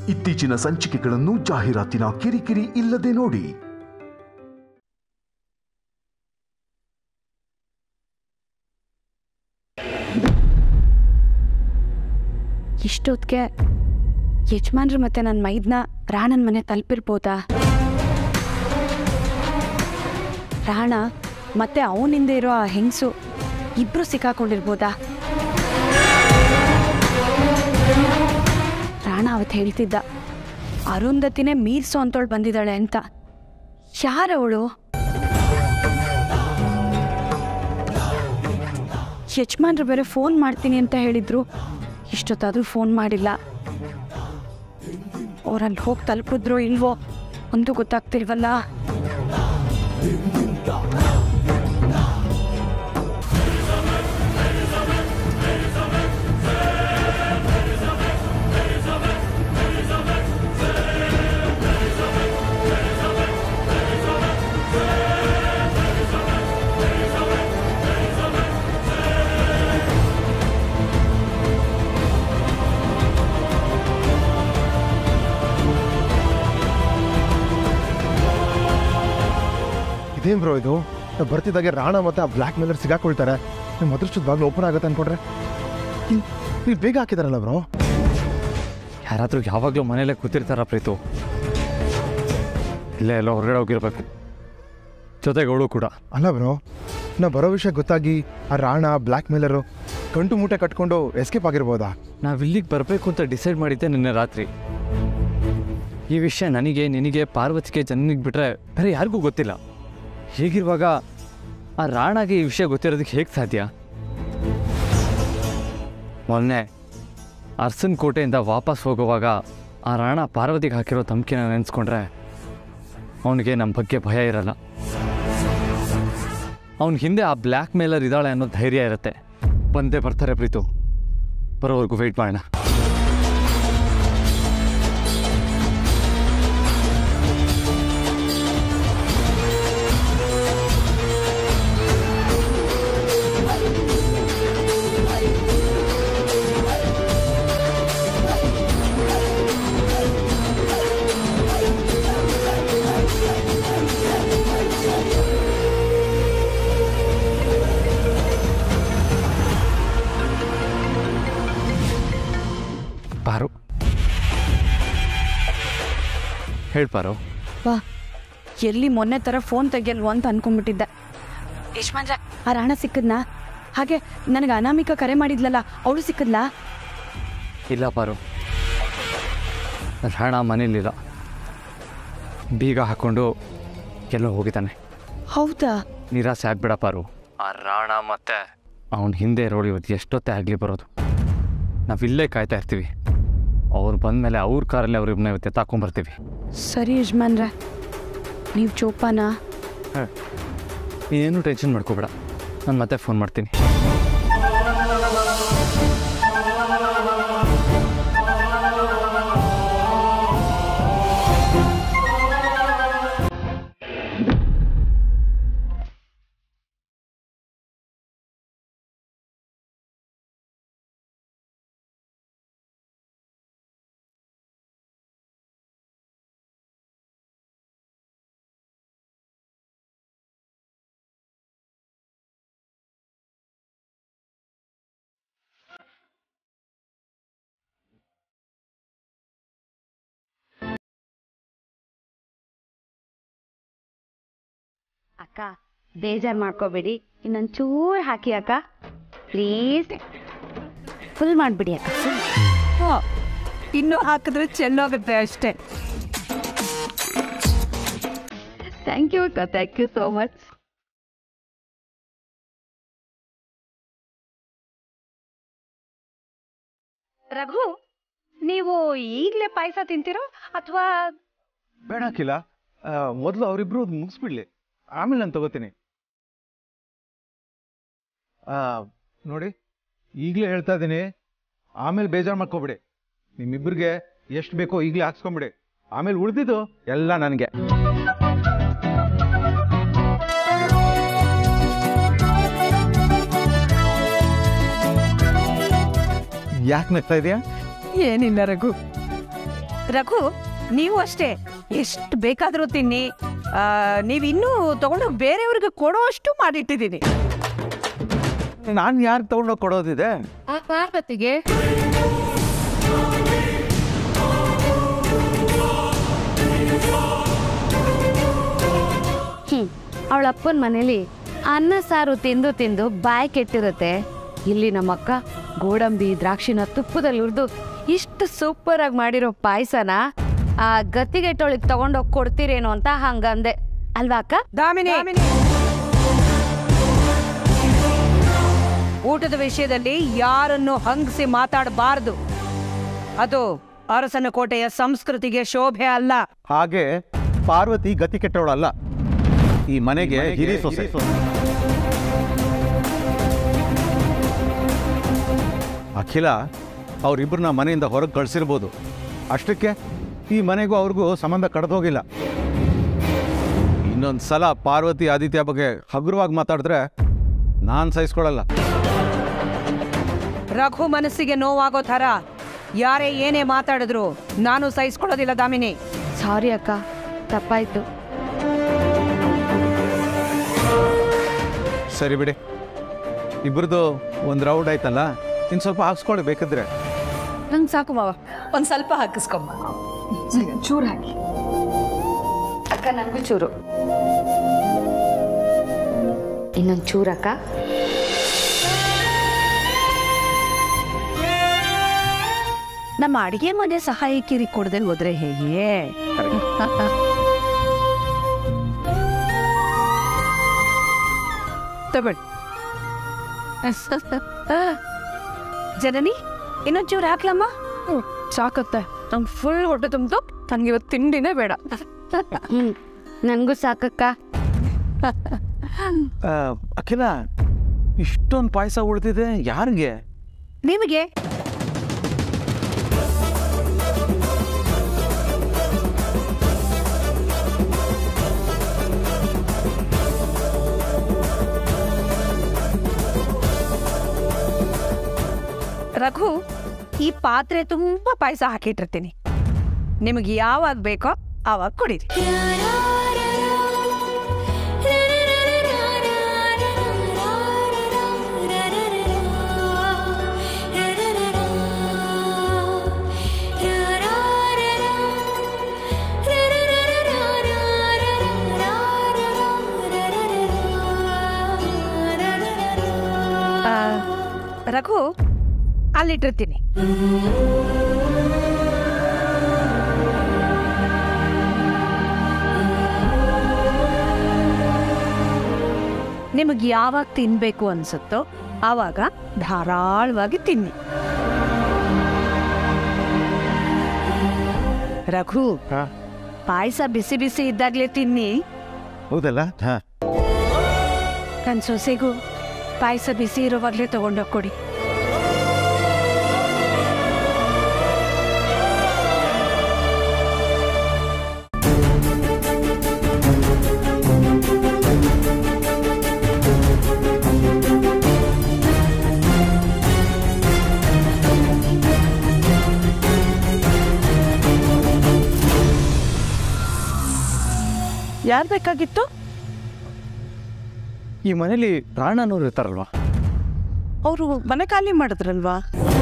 ಇತ್ತೀಚಿನ ಸಂಚಿಕೆಗಳನ್ನು ಜಾಹೀರಾತಿನ ಕಿರಿಕಿರಿ ಇಲ್ಲದೆ ನೋಡಿ ಇಷ್ಟೊತ್ತಿಗೆ ಯಜಮಾನ್ರು ಮತ್ತೆ ನನ್ನ ಮೈದ್ನ ರಾಣನ್ ಮನೆ ತಲುಪಿರ್ಬೋದಾ ರಾಣ ಮತ್ತೆ ಅವನಿಂದ ಇರೋ ಆ ಹೆಂಗಸು ಇಬ್ರು ಸಿಕ್ಕಾಕೊಂಡಿರ್ಬೋದಾ ರಾಣ ಅವತ್ತು ಹೇಳ್ತಿದ್ದ ಅರುಂಧತಿನೇ ಮೀರ್ಸೋ ಅಂತವಳು ಬಂದಿದ್ದಾಳೆ ಅಂತ ಯಾರವಳು ಯಜಮಾನ್ರು ಬೇರೆ ಫೋನ್ ಮಾಡ್ತೀನಿ ಅಂತ ಹೇಳಿದ್ರು ಇಷ್ಟೊತ್ತಾದ್ರೂ ಫೋನ್ ಮಾಡಿಲ್ಲ ಅವ್ರಲ್ಲಿ ಹೋಗಿ ತಲುಪಿದ್ರೋ ಇಲ್ವೋ ಒಂದು ಗೊತ್ತಾಗ್ತಿಲ್ವಲ್ಲ ಇದೇನ್ ಬ್ರೋ ಇದು ನಾವ್ ಬರ್ತಿದ್ದಾಗೆ ರಾಣ ಮತ್ತೆ ಆ ಬ್ಲ್ಯಾಕ್ ಮೇಲರ್ ಸಿಗಾಕೊಳ್ತಾರೆ ನಿಮ್ಮ ಅದೃಷ್ಟದ ಬಾಗ್ಲು ಓಪನ್ ಆಗುತ್ತೆ ಅನ್ಕೊಂಡ್ರೆ ನೀವ್- ನೀವ್ ಬೇಗ ಹಾಕಿದಾರಲ್ಲ ಬ್ರೋ ಯಾರಾದರೂ ಯಾವಾಗಲೂ ಮನೇಲೆ ಕೂತಿರ್ತಾರ ಪ್ರೀತು ಇಲ್ಲೇ ಎಲ್ಲೋ ಹೊರಗಡೆ ಹೋಗಿರ್ಬೇಕು ಜೊತೆಗೆ ಅವಳು ಕೂಡ ಅಲ್ಲ ಬ್ರೋ ನಾ ಬರೋ ವಿಷಯ ಗೊತ್ತಾಗಿ ಆ ರಾಣ ಬ್ಲ್ಯಾಕ್ ಮೇಲರು ಗಂಟು ಮೂಟೆ ಕಟ್ಕೊಂಡು ಎಸ್ಕೇಪ್ ಆಗಿರ್ಬೋದಾ ನಾವು ಇಲ್ಲಿಗೆ ಬರಬೇಕು ಅಂತ ಡಿಸೈಡ್ ಮಾಡಿದ್ದೆ ನಿನ್ನೆ ರಾತ್ರಿ ಈ ವಿಷಯ ನನಗೆ ನಿನಗೆ ಪಾರ್ವತಿಗೆ ಜನನಿಗೆ ಬಿಟ್ಟರೆ ಬೇರೆ ಯಾರಿಗೂ ಗೊತ್ತಿಲ್ಲ ಹೀಗಿರುವಾಗ ಆ ರಾಣಾಗೆ ಈ ವಿಷಯ ಗೊತ್ತಿರೋದಕ್ಕೆ ಹೇಗೆ ಸಾಧ್ಯ ಮೊನ್ನೆ ಅರ್ಸನ್ ಕೋಟೆಯಿಂದ ವಾಪಸ್ ಹೋಗುವಾಗ ಆ ರಾಣ ಪಾರ್ವತಿಗೆ ಹಾಕಿರೋ ಧಮಕಿನ ನೆನೆಸ್ಕೊಂಡ್ರೆ ಅವನಿಗೆ ನಮ್ಮ ಬಗ್ಗೆ ಭಯ ಇರಲ್ಲ ಅವನ ಹಿಂದೆ ಆ ಬ್ಲ್ಯಾಕ್ ಮೇಲರ್ ಇದ್ದಾಳೆ ಅನ್ನೋ ಧೈರ್ಯ ಇರುತ್ತೆ ಬಂದೇ ಬರ್ತಾರೆ ಪ್ರೀತು ಬರೋವರೆಗೂ ವೆಯ್ಟ್ ಮಾಡೋಣ ಪಾರು ಹೇಳ್ ಪಾರು ವಾ ಎಲ್ಲಿ ಮೊನ್ನೆ ಥರ ಫೋನ್ ತೆಗಿಯಲ್ವೋ ಅಂತ ಅನ್ಕೊಂಡ್ಬಿಟ್ಟಿದ್ದೆ ಯಜಮಾನ್ರೆ ಆ ರಾಣ ಸಿಕ್ಕದ್ನಾ ಹಾಗೆ ನನಗೆ ಅನಾಮಿಕ ಕರೆ ಮಾಡಿದ್ಲಲ್ಲ ಅವಳು ಸಿಕ್ಕದ್ಲಾ ಇಲ್ಲ ಪಾರು ರಾಣ ಮನೇಲಿಲ್ಲ ಬೀಗ ಹಾಕ್ಕೊಂಡು ಎಲ್ಲೋ ಹೋಗಿದ್ದಾನೆ ಹೌದಾ ನಿರಾಸೆ ಆಗ್ಬೇಡ ಪಾರು ಆ ರಾಣ ಮತ್ತೆ ಅವನ ಹಿಂದೆ ಇರೋಳು ಇವತ್ತು ಎಷ್ಟೊತ್ತೇ ಆಗಲಿ ಬರೋದು ನಾವಿಲ್ಲೇ ಕಾಯ್ತಾ ಇರ್ತೀವಿ ಅವ್ರು ಬಂದಮೇಲೆ ಅವ್ರ ಕಾರಲ್ಲಿ ಅವ್ರಿಬ್ಬನ ಇವತ್ತು ಎತ್ತಾಕೊಂಬರ್ತೀವಿ ಸರಿ ಯಜಮಾನ್ರೆ ನೀವು ಚೋಪಾನ ನೀನೇನು ಟೆನ್ಷನ್ ಮಾಡ್ಕೋಬೇಡ ನಾನು ಮತ್ತೆ ಫೋನ್ ಮಾಡ್ತೀನಿ ಅಕ್ಕ ಬೇಜಾರು ಮಾಡ್ಕೋಬೇಡಿ ಇನ್ನೊಂದು ಚೂರು ಹಾಕಿ ಅಕ್ಕ ಪ್ಲೀಸ್ ಫುಲ್ ಮಾಡಿಬಿಡಿ ಅಕ್ಕ ಇನ್ನು ಹಾಕಿದ್ರೆ ಚೆಲ್ಲೋಗುತ್ತೆ ಅಷ್ಟೇ ಥ್ಯಾಂಕ್ ಯು ಅಕ್ಕ thank you so much Raghu ನೀವು ಈಗಲೇ ಪಾಯಸ ತಿಂತೀರೋ ಅಥವಾ ಬೇಡ ಅಖಿಲ ಮೊದಲು ಅವರಿಬ್ರು ಮುಗಿಸ್ಬಿಡ್ಲಿ ಆಮೇಲೆ ನಾನು ತಗೋತೀನಿ ಆ, ನೋಡಿ ಈಗಲೇ ಹೇಳ್ತಾ ಇದ್ದೀನಿ ಆಮೇಲೆ ಬೇಜಾರು ಮಾಡ್ಕೋಬಿಡಿ ನಿಮ್ಮಿಬ್ಬರಿಗೆ ಎಷ್ಟು ಬೇಕೋ ಈಗಲೇ ಹಾಕ್ಸ್ಕೊಂಬಿಡಿ ಆಮೇಲೆ ಉಳಿದಿದ್ದು ಎಲ್ಲ ನನಗೆ ಯಾಕೆ ನಗ್ತಾ ಇದೆಯಾ ಏನಿಲ್ಲ ರಘು ರಘು ನೀವು ಅಷ್ಟೇ ಎಷ್ಟು ಬೇಕಾದರೂ ತಿನ್ನಿ ಆ, ನೀವು ಇನ್ನೂ ತಗೊಂಡೋಗಿ ಬೇರೆಯವ್ರಿಗೆ ಕೊಡೋ ಅಷ್ಟು ಮಾಡಿಟ್ಟಿದ್ದೀನಿ ನಾನು ಯಾರು ತಗೊಂಡೋಗಿ ಕೊಡೋದಿದೆ ಆ ಪಾರ್ವತಿಗೆ ಹ್ಮ್ ಅವಳ ಅಪ್ಪನ ಮನೇಲಿ ಅನ್ನ ಸಾರು ತಿಂದು ತಿಂದು ಬಾಯಿ ಕೆಟ್ಟಿರುತ್ತೆ ಇಲ್ಲಿ ನಮ್ಮಕ್ಕ ಗೋಡಂಬಿ ದ್ರಾಕ್ಷಿನ ತುಪ್ಪದಲ್ಲಿ ಹುರಿದು ಇಷ್ಟು ಸೂಪರ್ ಆಗಿ ಮಾಡಿರೋ ಪಾಯಸನ ಆ ಗತಿಗೆಟ್ಟೊಳಗೆ ತಗೊಂಡೋಗಿ ಕೊಡ್ತೀರೇನೋ ಅಂತ ಹಂಗಂದೆ ಅಲ್ವಾ ಅಕ್ಕ ದಾಮಿನಿ ಊಟದ ವಿಷಯದಲ್ಲಿ ಯಾರನ್ನು ಹಂಗಿಸಿ ಮಾತಾಡಬಾರದು ಅದು ಅರಸನ ಕೋಟೆಯ ಸಂಸ್ಕೃತಿಗೆ ಶೋಭೆ ಅಲ್ಲ ಹಾಗೆ ಪಾರ್ವತಿ ಗತಿ ಕೆಟ್ಟವಳಲ್ಲ ಈ ಮನೆಗೆ ಹಿರಿ ಸೊಸೆ ಅಖಿಲ ಅವರಿಬ್ಬರನ್ನ ಮನೆಯಿಂದ ಹೊರಗೆ ಕಳಿಸಿರ್ಬೋದು ಅಷ್ಟಕ್ಕೆ ಈ ಮನೆಗೂ ಅವ್ರಿಗೂ ಸಂಬಂಧ ಕಡ್ದೋಗಿಲ್ಲ ಇನ್ನೊಂದು ಸಲ ಪಾರ್ವತಿ ಆದಿತ್ಯ ಬಗ್ಗೆ ಹಗುರವಾಗಿ ಮಾತಾಡಿದ್ರೆ ನಾನು ಸಹಿಸ್ಕೊಳ್ಳಲ್ಲ ರಘು ಮನಸ್ಸಿಗೆ ನೋವಾಗೋ ಥರ ಯಾರೇ ಏನೇ ಮಾತಾಡಿದ್ರು ನಾನು ಸಹಿಸ್ಕೊಳ್ಳೋದಿಲ್ಲ ದಾಮಿನಿ ಸಾರಿ ಅಕ್ಕ ತಪ್ಪಾಯ್ತು ಸರಿ ಬಿಡಿ ಇಬ್ಬರದು ಒಂದು ರೌಂಡ್ ಆಯ್ತಲ್ಲ ಇನ್ನು ಸ್ವಲ್ಪ ಹಾಕ್ಸ್ಕೊಳ್ಳಿ ಬೇಕಿದ್ರೆ ನಂಗೆ ಸಾಕು ಮಾವ ಒಂದ್ ಸ್ವಲ್ಪ ಹಾಕಿಸ್ಕೊಂಬ ಚೂರು ಹಾಕಿ ಅಕ್ಕ ನನಗೂ ಚೂರು ಇನ್ನೊಂದು ಚೂರು ಅಕ್ಕ ನಮ್ಮ ಅಡಿಗೆ ಮನೆ ಸಹಾಯಕಿರಿ ಕೊಡದೆ ಹೋದ್ರೆ ಹೇಗೆ ತಗೊಳ್ಳಿ ಜನನಿ ಇನ್ನೊಂಚೂರು ಹಾಕ್ಲಮ್ಮ ಸಾಕತ್ತೆ ನಂಗೆ ಫುಲ್ ಹೊಟ್ಟೆ ತುಂಬಿತು ನನಗೆ ಇವತ್ತು ತಿಂಡಿನೇ ಬೇಡ ಹ್ಞೂ ನನಗೂ ಸಾಕಕ್ಕ ಆ, ಅಖಿಲ ಇಷ್ಟೊಂದು ಪಾಯಸ ಉಳಿದಿದೆ ಯಾರಿಗೆ ನಿಮಗೆ ರಘು ಈ ಪಾತ್ರೆ ತುಂಬಾ ಪಾಯಸ ಹಾಕಿಟ್ಟಿರ್ತೀನಿ ನಿಮಗೆ ಯಾವಾಗ ಬೇಕೋ ಆವಾಗ ಕುಡೀರಿ ಆ, ರಘು ಅಲ್ಲಿಟ್ಟಿರ್ತೀನಿ ನಿಮಗೆ ಯಾವಾಗ ತಿನ್ಬೇಕು ಅನ್ಸುತ್ತೋ ಆವಾಗ ಧಾರಾಳವಾಗಿ ತಿನ್ನಿ ರಘು ಪಾಯಸ ಬಿಸಿ ಬಿಸಿ ಇದ್ದಾಗಲೇ ತಿನ್ನಿ ಹೌದಲ್ಲ ಹಾಂ ನನ್ನ ಸೊಸೆಗೂ ಪಾಯಸ ಬಿಸಿ ಇರೋವಾಗಲೇ ತಗೊಂಡೋಗಿ ಕೊಡಿ ಯಾರು ಬೇಕಾಗಿತ್ತು ಈ ಮನೇಲಿ ರಾಣನವ್ರು ಇರ್ತಾರಲ್ವಾ ಅವರು ಮನೆ ಖಾಲಿ ಮಾಡಿದ್ರಲ್ವಾ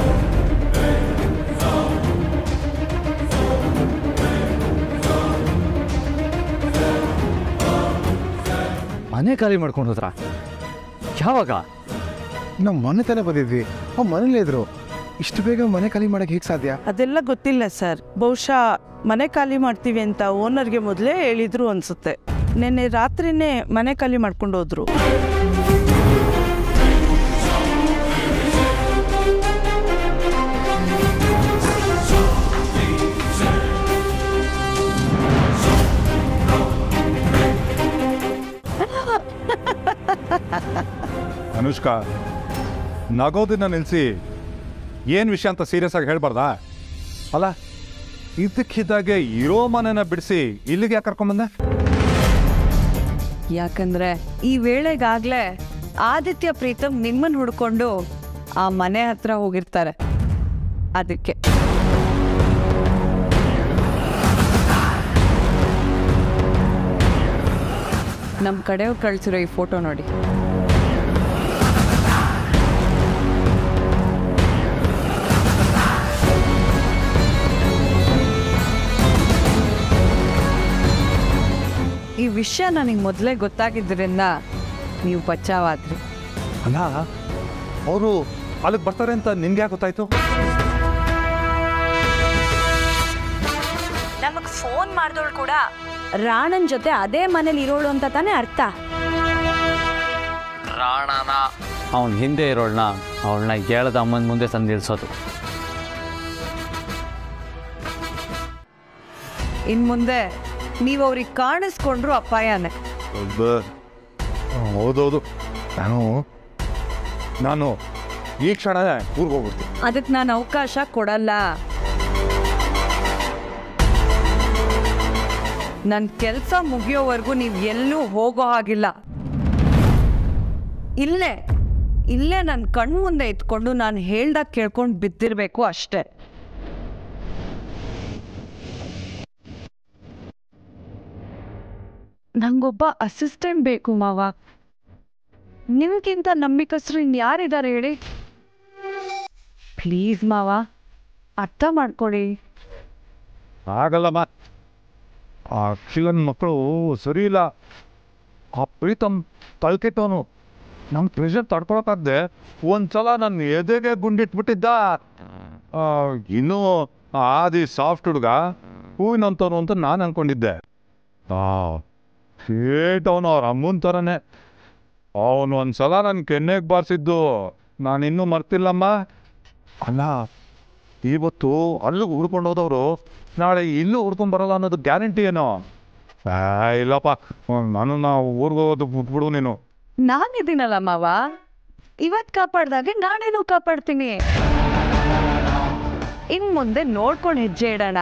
ಮನೆ ಖಾಲಿ ಮಾಡ್ಕೊಂಡು ಹೋದ್ರ ಯಾವಾಗ ನಾವು ಮೊನ್ನೆ ತಾನೇ ಬಂದಿದ್ವಿ ಅವ್ರು ಮನೇಲೇ ಇದ್ರು ಇಷ್ಟು ಬೇಗ ಮನೆ ಖಾಲಿ ಮಾಡಕ್ಕೆ ಹೇಗೆ ಸಾಧ್ಯ ಅದೆಲ್ಲ ಗೊತ್ತಿಲ್ಲ ಸರ್ ಬಹುಶಃ ಮನೆ ಖಾಲಿ ಮಾಡ್ತೀವಿ ಅಂತ ಓನರ್ಗೆ ಮೊದಲೇ ಹೇಳಿದ್ರು ಅನ್ಸುತ್ತೆ ನಿನ್ನೆ ರಾತ್ರಿನೇ ಮನೆ ಖಾಲಿ ಮಾಡ್ಕೊಂಡು ಹೋದ್ರು ಅನುಷ್ಕಾ ನಗೋದನ್ನ ನಿಲ್ಲಿಸಿ ಏನು ವಿಷಯ ಅಂತ ಸೀರಿಯಸ್ ಆಗಿ ಹೇಳ್ಬಾರ್ದಾ ಅಲ್ಲ ಇದಕ್ಕಿದ್ದಾಗೆ ಇರೋ ಮನೆನ ಬಿಡಿಸಿ ಇಲ್ಲಿಗೆ ಯಾಕೆ ಕರ್ಕೊಂಬಂದೆ ಯಾಕಂದ್ರೆ ಈ ವೇಳೆಗಾಗ್ಲೇ ಆದಿತ್ಯ ಪ್ರೀತಮ್ ನಿಮ್ಮನ್ನ ಹುಡ್ಕೊಂಡು ಆ ಮನೆ ಹತ್ರ ಹೋಗಿರ್ತಾರೆ ಅದಕ್ಕೆ ನಮ್ಮ ಕಡೆಯವ್ರು ಕಳಿಸಿರೋ ಈ ಫೋಟೋ ನೋಡಿ ಈ ವಿಷಯ ನನಗೆ ಮೊದಲೇ ಗೊತ್ತಾಗಿದ್ದರಿಂದ ನೀವು ಬಚಾವಾದ್ರಿ ಅಲ್ಲ ಅವರು ಅಲ್ಲಿಗೆ ಬರ್ತಾರೆ ಅಂತ ನಿನ್ಗೆ ಯಾಕೆ ಗೊತ್ತಾಯ್ತು ನಮಗ್ ಫೋನ್ ಮಾಡ್ದೋಳು ಕೂಡ ರಾಣನ್ ಜೊತೆ ಅದೇ ಮನೇಲಿ ಇರೋಳು ಅಂತ ತಾನೇ ಅರ್ಥ ರಾಣನ ಅವನ ಹಿಂದೆ ಇರೋಳನ್ನ ಅವಳನ್ನ ಹೇಳದ ಅಮ್ಮನ ಮುಂದೆ ತಂದು ನಿಲ್ಸೋದು ಇನ್ ಮುಂದೆ ನೀವು ಅವ್ರಿಗೆ ಕಾಣಿಸ್ಕೊಂಡ್ರು ಅಪಾಯನೇ ಹೌದೌದು ನಾನು ನಾನು ಈ ಕ್ಷಣ ಊರಿಗೆ ಹೋಗ್ಬಿಡ್ತೀನಿ ಅದಕ್ಕೆ ನಾನು ಅವಕಾಶ ಕೊಡಲ್ಲ ನನ್ನ ಕೆಲಸ ಮುಗಿಯೋವರೆಗೂ ನೀವು ಎಲ್ಲೂ ಹೋಗೋ ಹಾಗಿಲ್ಲ ಇಲ್ಲೇ ಇಲ್ಲೇ ನನ್ನ ಕಣ್ಣು ಮುಂದೆ ಇಟ್ಕೊಂಡು ನಾನು ಹೇಳ್ದಾಗ ಕೇಳ್ಕೊಂಡು ಬಿದ್ದಿರಬೇಕು ಅಷ್ಟೇ ನಂಗೊಬ್ಬ ಅಸಿಸ್ಟೆಂಟ್ ಬೇಕು ಮಾವ ನಿಮಗಿಂತ ನಂಬಿಕಸ್ರು ಇನ್ಯಾರಿದ್ದಾರೆ ಹೇಳಿ ಪ್ಲೀಸ್ ಮಾವ ಅರ್ಥ ಮಾಡ್ಕೊಳ್ಳಿ ಆಗಲ್ಲಮ್ಮ ಆ ಶಿವನ್ ಮಕ್ಕಳು ಸರಿ ಇಲ್ಲ ಆ ಪ್ರೀತಮ್ ತಳ್ಕೆಟ್ಟವನು ನಮ್ಮ ಪ್ರೆಷರ್ ತಡ್ಕೊಳಕ್ಕಾಗ್ದೆ ಒಂದ್ಸಲ ನನ್ನ ಎದೆಗೆ ಗುಂಡಿಟ್ಬಿಟ್ಟಿದ್ದ ಆ, ಇನ್ನೂ ಆದಿ ಸಾಫ್ಟ್ ಹುಡುಗ ಹೂವಿನಂತವನು ಅಂತ ನಾನು ಅನ್ಕೊಂಡಿದ್ದೆ ಸೇಟ್ ಅವನು ಅವ್ರ ಅಮ್ಮನ ಥರನೇ ಅವನು ಒಂದ್ಸಲ ನನ್ನ ಕೆನ್ನೆಗೆ ಬಾರಿಸಿದ್ದು ನಾನು ಇನ್ನೂ ಮರ್ತಿಲ್ಲಮ್ಮ ಅಲ್ಲ ಇವತ್ತು ಅಲ್ಲಿಗೆ ಹುಡ್ಕೊಂಡು ಹೋದವರು ನಾಳೆ ಇಲ್ಲೂ ಹುಡ್ಕೊಂಡು ಬರಲ್ಲ ಅನ್ನೋದು ಗ್ಯಾರಂಟಿ ಏನೋ ಆ, ಇಲ್ಲಪ್ಪ ನಾನು ನಾವು ಊರಿಗೆ ಹೋಗೋದು ಬಿಟ್ಬಿಡು ನೀನು ನಾನಿದ್ದೀನಲ್ಲ ಮಾವ ಇವತ್ ಕಾಪಾಡ್ದಾಗೆ ನಾನೇನು ಕಾಪಾಡ್ತೀನಿ ಇನ್ ಮುಂದೆ ನೋಡ್ಕೊಂಡು ಹೆಜ್ಜೆ ಇಡೋಣ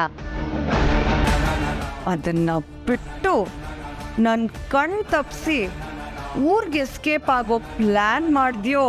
ಅದನ್ನ ಬಿಟ್ಟು ನನ್ ಕಣ್ ತಪ್ಸಿ ಊರ್ಗೆ ಎಸ್ಕೇಪ್ ಆಗೋ ಪ್ಲಾನ್ ಮಾಡ್ದ್ಯೋ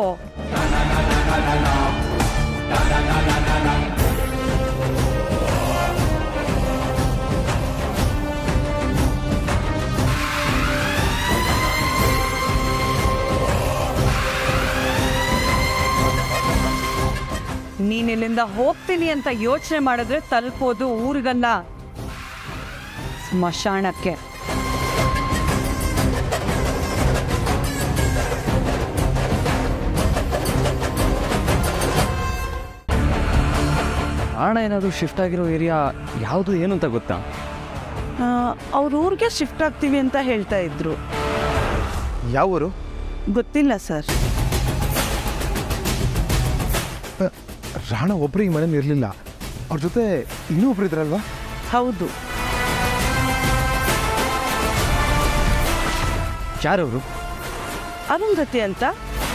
ನೀನ್ ಇಲ್ಲಿಂದ ಹೋಗ್ತೀನಿ ಅಂತ ಯೋಚನೆ ಮಾಡಿದ್ರೆ ತಲುಪೋದು ಊರಿಗಲ್ಲ ಸ್ಮಶಾನಕ್ಕೆ ರಾಣ ಏನಾದರೂ ಶಿಫ್ಟ್ ಆಗಿರೋ ಏರಿಯಾ ಯಾವುದು ಏನು ಅಂತ ಗೊತ್ತಾ ಅವ್ರ ಊರಿಗೆ ಶಿಫ್ಟ್ ಆಗ್ತೀವಿ ಅಂತ ಹೇಳ್ತಾ ಇದ್ರು ಯಾವ ಊರು ಗೊತ್ತಿಲ್ಲ ಸರ್ ರಾಣ ಒಬ್ರು ಈ ಮನೇಲಿ ಇರಲಿಲ್ಲ ಅವ್ರ ಜೊತೆ ಇನ್ನೂ ಒಬ್ರು ಇದ್ರಲ್ವಾ ಹೌದು ಯಾರವರು ಅರುಂಧತಿ ಅಂತ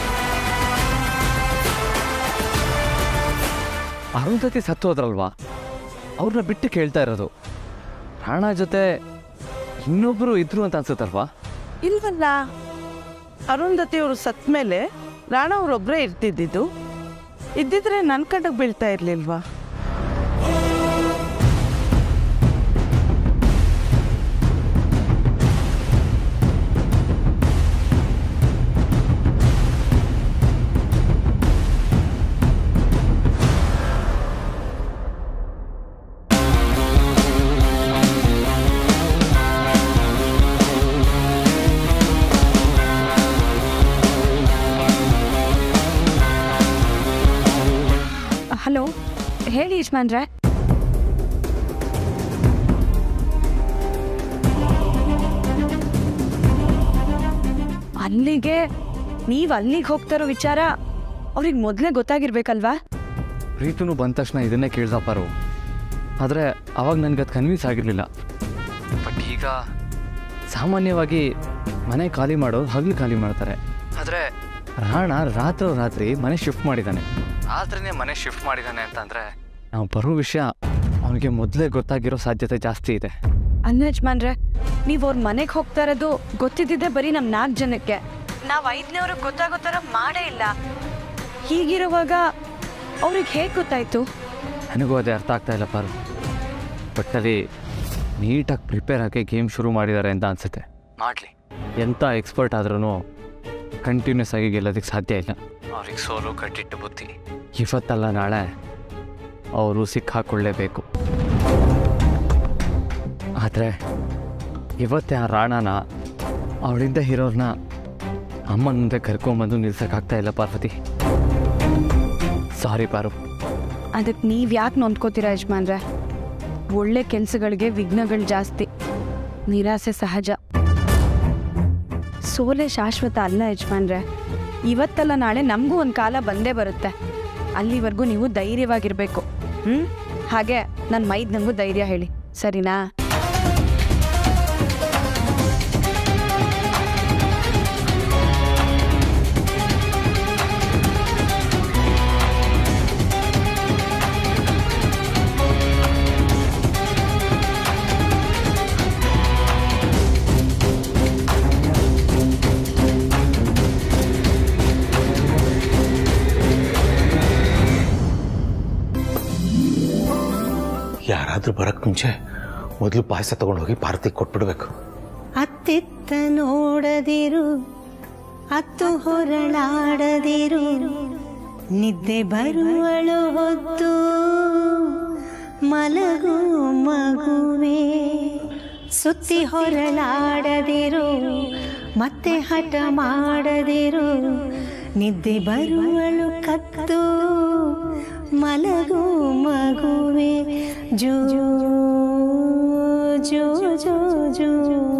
ಅರುಂಧತಿ ಸತ್ತು ಹೋದ್ರಲ್ವಾ ಅವ್ರನ್ನ ಬಿಟ್ಟು ಕೇಳ್ತಾ ಇರೋದು ರಾಣ ಜೊತೆ ಇನ್ನೊಬ್ಬರು ಇದ್ರು ಅಂತ ಅನ್ಸುತ್ತಲ್ವಾ ಇಲ್ವಲ್ಲ ಅರುಂಧತಿ ಅವರು ಸತ್ ಮೇಲೆ ರಾಣ ಅವರೊಬ್ಬರೇ ಇರ್ತಿದ್ದಿದ್ದು ಇದ್ದಿದ್ರೆ ನನ್ನ ಕಡೆಗೆ ಬೀಳ್ತಾ ಇರ್ಲಿಲ್ವಾ ಹಲೋ ಹೇಳಿ ಯಜಮಾನ್ರೆ ಅಲ್ಲಿಗೆ ನೀವು ಅಲ್ಲಿಗೆ ಹೋಗ್ತಾರೋ ವಿಚಾರ ಅವ್ರಿಗೆ ಮೊದಲೇ ಗೊತ್ತಾಗಿರ್ಬೇಕಲ್ವಾ ಪ್ರೀತನು ಬಂದ ತಕ್ಷಣ ಇದನ್ನೇ ಕೇಳ್ದಪ್ಪಾರು ಆದರೆ ಅವಾಗ ನನಗೆ ಅದು ಕನ್ವಿನ್ಸ್ ಆಗಿರಲಿಲ್ಲ ಬಟ್ ಈಗ ಸಾಮಾನ್ಯವಾಗಿ ಮನೆ ಖಾಲಿ ಮಾಡೋರು ಹಗಲು ಖಾಲಿ ಮಾಡ್ತಾರೆ ಆದರೆ ರಾಣ ರಾತ್ರೋ ರಾತ್ರಿ ಮನೆ ಶಿಫ್ಟ್ ಮಾಡಿದ್ದಾನೆ ರಾತ್ರಿನೇ ಮನೆ ಶಿಫ್ಟ್ ಮಾಡಿದ್ದಾನೆ ಅಂತಂದರೆ ನಾವು ಬರೋ ವಿಷಯ ಅವನಿಗೆ ಮೊದಲೇ ಗೊತ್ತಾಗಿರೋ ಸಾಧ್ಯತೆ ಜಾಸ್ತಿ ಇದೆ ಅಲ್ಲ ಯಜಮಾನ್ರೆ ನೀವು ಅವ್ರ ಮನೆಗೆ ಹೋಗ್ತಾ ಇರೋದು ಗೊತ್ತಿದ್ದಿದ್ದೆ ಬರೀ ನಮ್ಮ ನಾಲ್ಕು ಜನಕ್ಕೆ ನಾವು ಐದನೇವ್ರಿಗೆ ಗೊತ್ತಾಗೋ ಥರ ಮಾಡೇ ಇಲ್ಲ ಹೀಗಿರುವಾಗ ಅವ್ರಿಗೆ ಹೇಗೆ ಗೊತ್ತಾಯ್ತು ನನಗೂ ಅದೇ ಅರ್ಥ ಆಗ್ತಾ ಇಲ್ಲ ಪಾರು ಬಟ್ ಅಲ್ಲಿ ನೀಟಾಗಿ ಪ್ರಿಪೇರ್ ಆಗಿ ಗೇಮ್ ಶುರು ಮಾಡಿದ್ದಾರೆ ಅಂತ ಅನ್ಸುತ್ತೆ ಮಾಡಲಿ ಎಂಥ ಎಕ್ಸ್ಪರ್ಟ್ ಆದ್ರೂ ಕಂಟಿನ್ಯೂಸ್ ಆಗಿ ಗೆಲ್ಲೋದಕ್ಕೆ ಸಾಧ್ಯ ಇಲ್ಲ ಅವ್ರಿಗೆ ಸೋಲು ಕಟ್ಟಿಟ್ಟು ಬುದ್ಧಿ ಇವತ್ತಲ್ಲ ನಾಳೆ ಅವರು ಸಿಕ್ಕಾಕೊಳ್ಳೇಬೇಕು ಆದರೆ ಇವತ್ತೇ ಆ ರಾಣನ ಅವಳಿಂದ ಇರೋರ್ನ ಅಮ್ಮನ ಮುಂದೆ ಕರ್ಕೊಂಬಂದು ನಿಲ್ಸೋಕ್ಕಾಗ್ತಾ ಇಲ್ಲ ಪಾರ್ವತಿ ಸಾರಿ ಪಾರು ಅದಕ್ಕೆ ನೀವು ಯಾಕೆ ನೊಂದ್ಕೋತೀರಾ ಯಜಮಾನ್ರೆ ಒಳ್ಳೆ ಕೆಲಸಗಳಿಗೆ ವಿಘ್ನಗಳು ಜಾಸ್ತಿ ನಿರಾಸೆ ಸಹಜ ಸೋಲೆ ಶಾಶ್ವತ ಅಲ್ಲ ಯಜಮಾನ್ರೆ ಇವತ್ತಲ್ಲ ನಾಳೆ ನಮಗೂ ಒಂದು ಕಾಲ ಬಂದೇ ಬರುತ್ತೆ ಅಲ್ಲಿವರೆಗೂ ನೀವು ಧೈರ್ಯವಾಗಿರಬೇಕು ಹ್ಞೂ ಹಾಗೆ ನನ್ನ ಮೈದ್ ನಂಗೂ ಧೈರ್ಯ ಹೇಳಿ ಸರಿನಾ ಯಾರಾದ್ರೂ ಬರಕ್ ಮುಂಚೆ ಮೊದಲು ಪಾಯಸ ತಗೊಂಡು ಹೋಗಿ ಪಾರ್ವತಿ ಕೊಟ್ಬಿಡ್ಬೇಕು ಅತ್ತಿತ್ತ ನೋಡದಿರು ಅತ್ತು ಹೊರಳಾಡದಿರು ನಿದ್ದೆ ಬರುವಳು ಹೊತ್ತು ಮಲಗು ಮಗುವೆ ಸುತ್ತಿ ಹೊರಳಾಡದಿರು ಮತ್ತೆ ಹಠ ಮಾಡದಿರು ನಿದ್ದೆ ಬರುವಳು ಕತ್ತು ಮಲಗು ಮಗುವೆ ಜೋ ಜೋ ಜೋ ಜೋ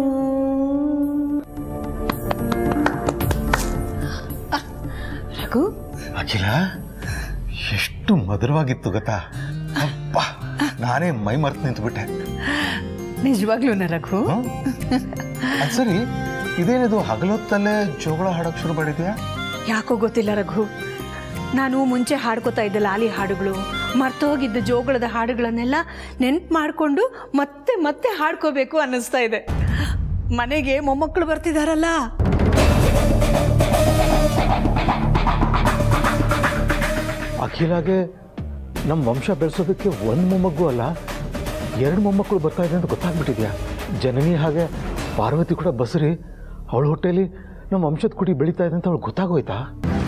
ರಘು ಅಖಿಲ ಎಷ್ಟು ಮಧುರವಾಗಿತ್ತು ಗೊತ್ತಾ ಅಪ್ಪ ನಾನೇ ಮೈ ಮರ್ತು ನಿಂತ್ಬಿಟ್ಟೆ ನಿಜವಾಗ್ಲೂನ ರಘು ಅದ್ ಸರಿ ಇದೇನಿದು ಹಗಲೊತ್ತಲ್ಲೇ ಜೋಗಳ ಹಾಡಕ್ ಶುರು ಮಾಡಿದ್ಯಾ ಯಾಕೋ ಗೊತ್ತಿಲ್ಲ ರಘು ನಾನು ಮುಂಚೆ ಹಾಡ್ಕೋತಾ ಇದ್ದ ಲಾಲಿ ಹಾಡುಗಳು ಮರ್ತೋಗಿದ್ದ ಜೋಗಳದ ಹಾಡುಗಳನ್ನೆಲ್ಲ ನೆನ್ಪು ಮಾಡಿಕೊಂಡು ಮತ್ತೆ ಮತ್ತೆ ಹಾಡ್ಕೋಬೇಕು ಅನ್ನಿಸ್ತಾ ಇದೆ ಮನೆಗೆ ಮೊಮ್ಮಕ್ಕಳು ಬರ್ತಿದಾರಲ್ಲ ಅಖಿಲಾಗೆ ನಮ್ಮ ವಂಶ ಬೆಳೆಸೋದಕ್ಕೆ ಒಂದು ಮೊಮ್ಮಗು ಅಲ್ಲ ಎರಡು ಮೊಮ್ಮಕ್ಕಳು ಬರ್ತಾ ಇದೆ ಅಂತ ಗೊತ್ತಾಗ್ಬಿಟ್ಟಿದ್ಯಾ ಜನನಿ ಹಾಗೆ ಪಾರ್ವತಿ ಕೂಡ ಬಸರಿ ಅವಳ ಹೊಟ್ಟೆಯಲ್ಲಿ ನಮ್ಮ ವಂಶದ ಕುಡಿ ಬೆಳೀತಾ ಇದೆ ಅಂತ ಅವಳು ಗೊತ್ತಾಗೋಯ್ತಾ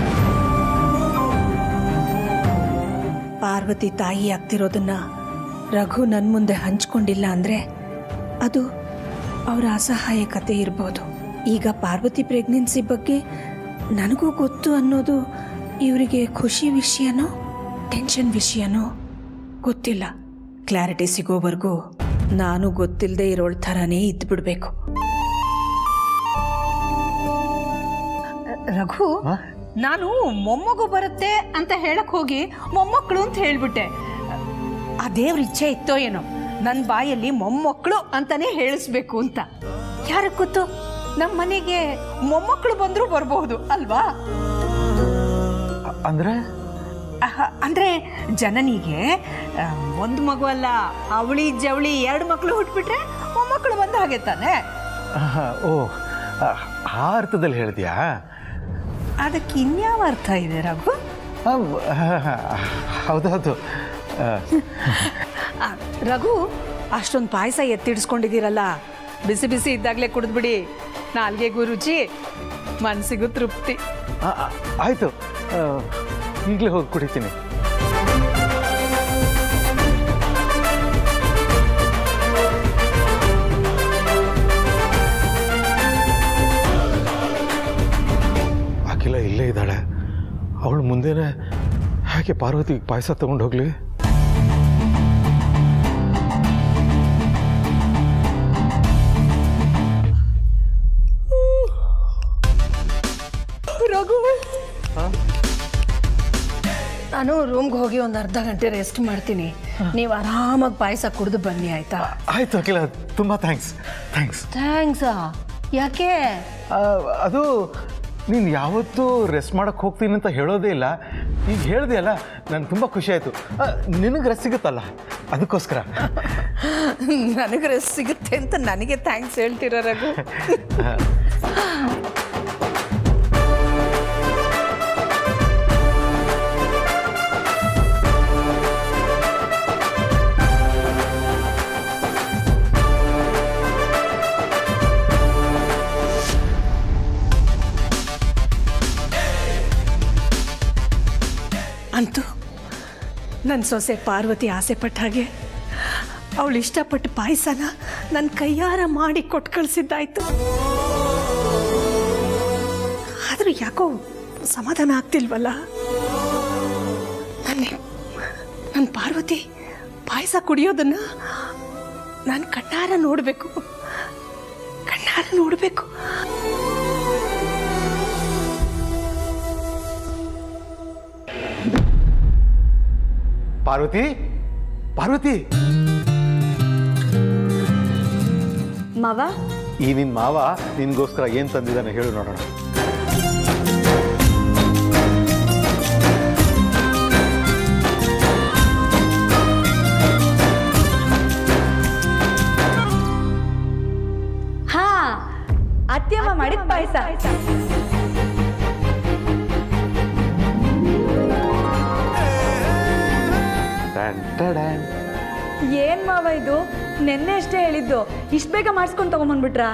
ಪಾರ್ವತಿ ತಾಯಿ ಆಗ್ತಿರೋದನ್ನ ರಘು ನನ್ನ ಮುಂದೆ ಹಂಚ್ಕೊಂಡಿಲ್ಲ ಅಂದ್ರೆ ಅದು ಅವರ ಅಸಹಾಯಕತೆ ಇರ್ಬೋದು ಈಗ ಪಾರ್ವತಿ ಪ್ರೆಗ್ನೆನ್ಸಿ ಬಗ್ಗೆ ನನಗೂ ಗೊತ್ತು ಅನ್ನೋದು ಇವರಿಗೆ ಖುಷಿ ವಿಷಯನೋ ಟೆನ್ಷನ್ ವಿಷಯನೋ ಗೊತ್ತಿಲ್ಲ ಕ್ಲಾರಿಟಿ ಸಿಗೋವರೆಗೂ ನಾನು ಗೊತ್ತಿಲ್ಲದೆ ಇರೋಳ್ ಥರನೇ ಇದ್ಬಿಡ್ಬೇಕು ರಘು ನಾನು ಮೊಮ್ಮಗು ಬರುತ್ತೆ ಅಂತ ಹೇಳಕ್ ಹೋಗಿ ಮೊಮ್ಮಕ್ಕಳು ಅಂತ ಹೇಳ್ಬಿಟ್ಟೆ ಆ ದೇವ್ರ ಇಚ್ಛೆ ಇತ್ತೋ ಏನೋ ನನ್ನ ಬಾಯಲ್ಲಿ ಮೊಮ್ಮಕ್ಕಳು ಅಂತಾನೆ ಹೇಳಿಸ್ಬೇಕು ಅಂತ ಯಾರಕ್ ಗೊತ್ತು ನಮ್ಮ ಮನೆಗೆ ಮೊಮ್ಮಕ್ಕಳು ಬಂದರೂ ಬರಬಹುದು ಅಲ್ವಾ ಅಂದ್ರೆ ಅಹ, ಅಂದ್ರೆ ಜನನಿಗೆ ಆ, ಒಂದು ಮಗು ಅಲ್ಲ ಅವಳಿ ಜವಳಿ ಎರಡು ಮಕ್ಕಳು ಹುಟ್ಬಿಟ್ರೆ ಮೊಮ್ಮಕ್ಕಳು ಬಂದ ಹಾಗೆ ತಾನೆ ಆಹಾ, ಓ ಆ, ಆ ಅರ್ಥದಲ್ಲಿ ಹೇಳಿದ್ಯಾ ಅದಕ್ಕೆ ಇನ್ಯಾವ ಅರ್ಥ ಇದೆ ರಘು ಆ, ಹೌದೌದು ಆ, ಆ, ರಘು ಅಷ್ಟೊಂದು ಪಾಯಸ ಎತ್ತಿಡಿಸ್ಕೊಂಡಿದ್ದೀರಲ್ಲ ಬಿಸಿ ಬಿಸಿ ಇದ್ದಾಗಲೇ ಕುಡಿದ್ಬಿಡಿ ನಾಲ್ಗೆಗೂ ರುಚಿ ಮನಸ್ಸಿಗೂ ತೃಪ್ತಿ ಆ, ಆ, ಆಯ್ತು ಆ, ಈಗಲೇ ಹೋಗಿ ಕುಡಿತೀನಿ ಅಖಿಲ ಇಲ್ಲೇ ಇದ್ದಾಳೆ ಅವಳು ಮುಂದೆನೆ ಯಾಕೆ ಪಾರ್ವತಿಗೆ ಪಾಯಸ ತಗೊಂಡು ಹೋಗ್ಲಿ ರಘು ನಾನು ರೂಮ್ಗೆ ಹೋಗಿ ಒಂದು ಅರ್ಧ ಗಂಟೆ ರೆಸ್ಟ್ ಮಾಡ್ತೀನಿ ನೀವು ಆರಾಮಾಗಿ ಪಾಯಸ ಕುಡಿದು ಬನ್ನಿ ಆಯ್ತಾ ಆಯ್ತು ಅಖಿಲ ತುಂಬ ಥ್ಯಾಂಕ್ಸ್ ಥ್ಯಾಂಕ್ಸ್ ಥ್ಯಾಂಕ್ಸಾ ಯಾಕೆ ಅದು ನೀನು ಯಾವತ್ತೂ ರೆಸ್ಟ್ ಮಾಡಕ್ಕೆ ಹೋಗ್ತೀನಿ ಅಂತ ಹೇಳೋದೇ ಇಲ್ಲ ಈಗ ಹೇಳಿದೆ ಅಲ್ಲ ನನಗೆ ತುಂಬ ಖುಷಿ ಆಯಿತು ನಿನಗೆ ರೆಸ್ಟ್ ಸಿಗುತ್ತಲ್ಲ ಅದಕ್ಕೋಸ್ಕರ ನನಗೆ ರೆಸ್ಟ್ ಸಿಗುತ್ತೆ ಅಂತ ನನಗೆ ಥ್ಯಾಂಕ್ಸ್ ಹೇಳ್ತೀರ ರಘು ನನ್ನ ಸೊಸೆ ಪಾರ್ವತಿ ಆಸೆ ಪಟ್ಟ ಹಾಗೆ ಅವಳು ಇಷ್ಟಪಟ್ಟು ಪಾಯಸನ ನನ್ನ ಕೈಯಾರ ಮಾಡಿ ಕೊಟ್ಟು ಕಳಿಸಿದ್ದಾಯ್ತು ಆದರೂ ಯಾಕೋ ಸಮಾಧಾನ ಆಗ್ತಿಲ್ವಲ್ಲ ನನ್ನ ನನ್ನ ಪಾರ್ವತಿ ಪಾಯಸ ಕುಡಿಯೋದನ್ನ ನಾನು ಕಣ್ಣಾರ ನೋಡಬೇಕು ಕಣ್ಣಾರ ನೋಡಬೇಕು ಪಾರ್ವತಿ ಪಾರ್ವತಿ ಮಾವ ಈ ನಿನ್ನ ಮಾವ ನಿನ್ಗೋಸ್ಕರ ಏನು ತಂದಿದ್ದಾನೆ ಹೇಳು ನೋಡೋಣ ಹಾ ಅತ್ಯಮ್ಮ ಮಾಡಿದ ಪಾಯಸ ಏನ್ ಮಾವ ಇದು ನೆನ್ನೆ ಅಷ್ಟೇ ಹೇಳಿದ್ದು ಇಷ್ಟ ಬೇಗ ಮಾಡಿಸ್ಕೊಂಡು ತಗೊಂಬಂದ್ಬಿಟ್ರಾ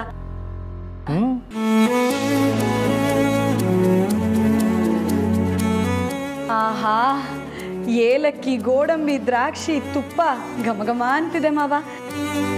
ಆಹಾ ಏಲಕ್ಕಿ ಗೋಡಂಬಿ ದ್ರಾಕ್ಷಿ ತುಪ್ಪ ಘಮ ಘಮ ಅಂತಿದೆ ಮಾವ